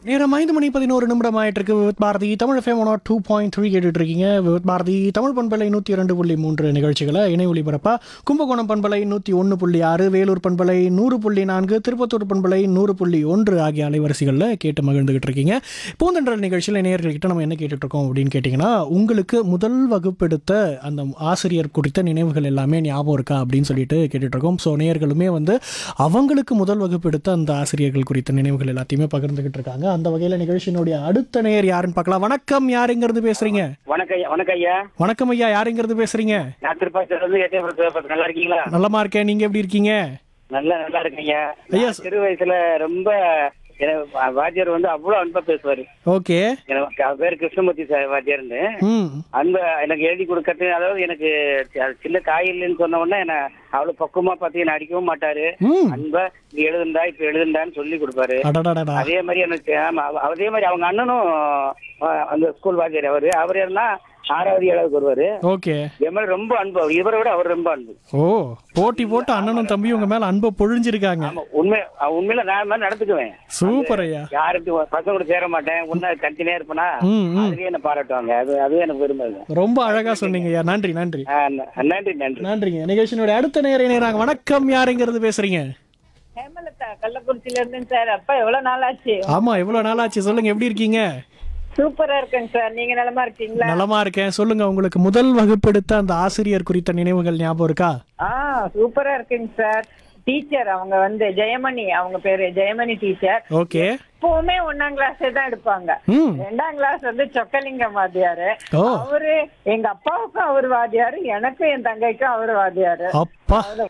நேரம் ஐந்து மணி பதினோரு நிமிடம் ஆயிட்டு இருக்கு with Bharathi Tamil FM one two point three கேட்டுட்டு இருக்கீங்க வித் பாரதி தமிழ் பண்பலை நூற்றி இரண்டு புள்ளி மூன்று நிகழ்ச்சிகளை இணை ஒளிபரப்பா கும்பகோணம் பண்பலை நூற்றி ஒன்று புள்ளி ஆறு வேலூர் பண்பலை நூறு புள்ளி நான்கு திருப்பத்தூர் பண்பலை நூறு புள்ளி ஒன்று ஆகிய அலைவரிசைகளில் கேட்டு மகிழ்ந்துகிட்டு இருக்கீங்க பூந்தென்றல் நிகழ்ச்சியில் நேயர்கள்கிட்ட நம்ம என்ன கேட்டுட்டு இருக்கோம் அப்படின்னு கேட்டிங்கன்னா உங்களுக்கு முதல் வகுப்பெடுத்த அந்த ஆசிரியர் குறித்த நினைவுகள் எல்லாமே ஞாபகம் இருக்கா அப்படின்னு சொல்லிட்டு கேட்டுட்டு இருக்கோம் ஸோ நேயர்களுமே வந்து அவங்களுக்கு முதல் வகுப்பு எடுத்த அந்த ஆசிரியர்கள் குறித்த நினைவுகள் எல்லாத்தையுமே பகிர்ந்துகிட்டு இருக்காங்க அந்த வகையில் நிகழ்ச்சியினுடைய அடுத்த நேயர் யாருன்னு பார்க்கலாம் வணக்கம் யாருங்கிறது பேசுறீங்க வணக்கம் ஐயா வணக்கம் ஐயா வணக்கம் ஐயா யாருங்கிறது பேசுறீங்க நான் திருப்பாச்சியில இருந்து ஏடிஎம் பேசுறேன் நல்லா இருக்கீங்களா நல்லமா இருக்கேன் நீங்க எப்படி இருக்கீங்க நல்லா நல்லா இருக்கேன் ஐயா ஐயா, நான் சிறு வயசுல ரொம்ப எனக்கு வா- வாத்தியார் வந்து அவ்வளவு அன்பா பேசுவாரு ஓகே எனக்கு அவர் பேர் கிருஷ்ணமூர்த்தி சார் வாத்தியார்னு ம் அன்ப எனக்கு எழுதி கொடுக்கறது அதாவது எனக்கு சி- சின்ன காயில்னு சொன்ன உடனே என்ன அவ்வளவு பக்குவமா பார்த்து என்ன அடிக்கவும் மாட்டாரு ம் அன்பா நீ எழுதுண்டா இப்ப எழுதுண்டான்னு சொல்லி கொடுப்பாரு அடடடடா அதே மாதிரி எனக்கு ஆமா அவ- அதே மாதிரி அவங்க அண்ணனும் அஹ், அந்த ஸ்கூல் வாத்தியார் அவரு அவர் யாருன்னா ஆறாவது ஏழாவது வருவாரு ஓகே என் மேல ரொம்ப அன்பு அவர். இவரை விட அவர் ரொம்ப அன்பு ஓ போட்டி போட்டு அண்ணனும் தம்பியும் உங்க மேல அன்பை பொழிஞ்சிருக்காங்க ஆமா உண்மை அஹ் உண்மையில நான் மாதிரி நடந்துக்குவேன் சூப்பர் ஐயா யாருக்கு பசங்க கூட சேர மாட்டேன் உன்ன கண்டினே இருப்பேனா ம் ம் அதுவே என்ன பாராட்டுவாங்க அது அதுவே எனக்கு பெருமை ரொம்ப அழகா சொன்னீங்க ஐயா நன்றி நன்றி ஆஹ் ந- நன்றி நன்றி நன்றிங்க நிகழ்ச்சியினுடைய அடுத்த நேர இணையறாங்க வணக்கம் யாருங்கிறது பேசுறீங்க ஹேமலதா கள்ளக்குறிச்சியில இருந்தேங்க சார் அப்பா எவ்வளவு நாள் ஆச்சு ஆமா எவ்வளவு நாள் ஆச்சு சொல்லுங்க எப்படி இருக்கீங்க சூப்பரா இருக்கேங்க சார் நீங்க நலமா இருக்கீங்களா நலமா இருக்கேன் சொல்லுங்க உங்களுக்கு முதல் வகுப்பெடுத்த அந்த ஆசிரியர் குறித்த நினைவுகள் ஞாபகம் இருக்கா ஆ சூப்பரா இருக்குங்க சார் டீச்சர் அவங்க வந்து ஜெயமணி அவங்க பேரு ஜெயமணி டீச்சர் ஓகே எப்பவுமே ஒன்னாம் கிளாஸ் தான் எடுப்பாங்க ம் ரெண்டாம் கிளாஸ் வந்து சொக்கலிங்கம் வாத்தியாரு ஓ அவரு எங்க அப்பாவுக்கும் அவர் வாத்தியாரு எனக்கும் என் தங்கைக்கும் அவர் வாத்தியாரு அப்பா அவரு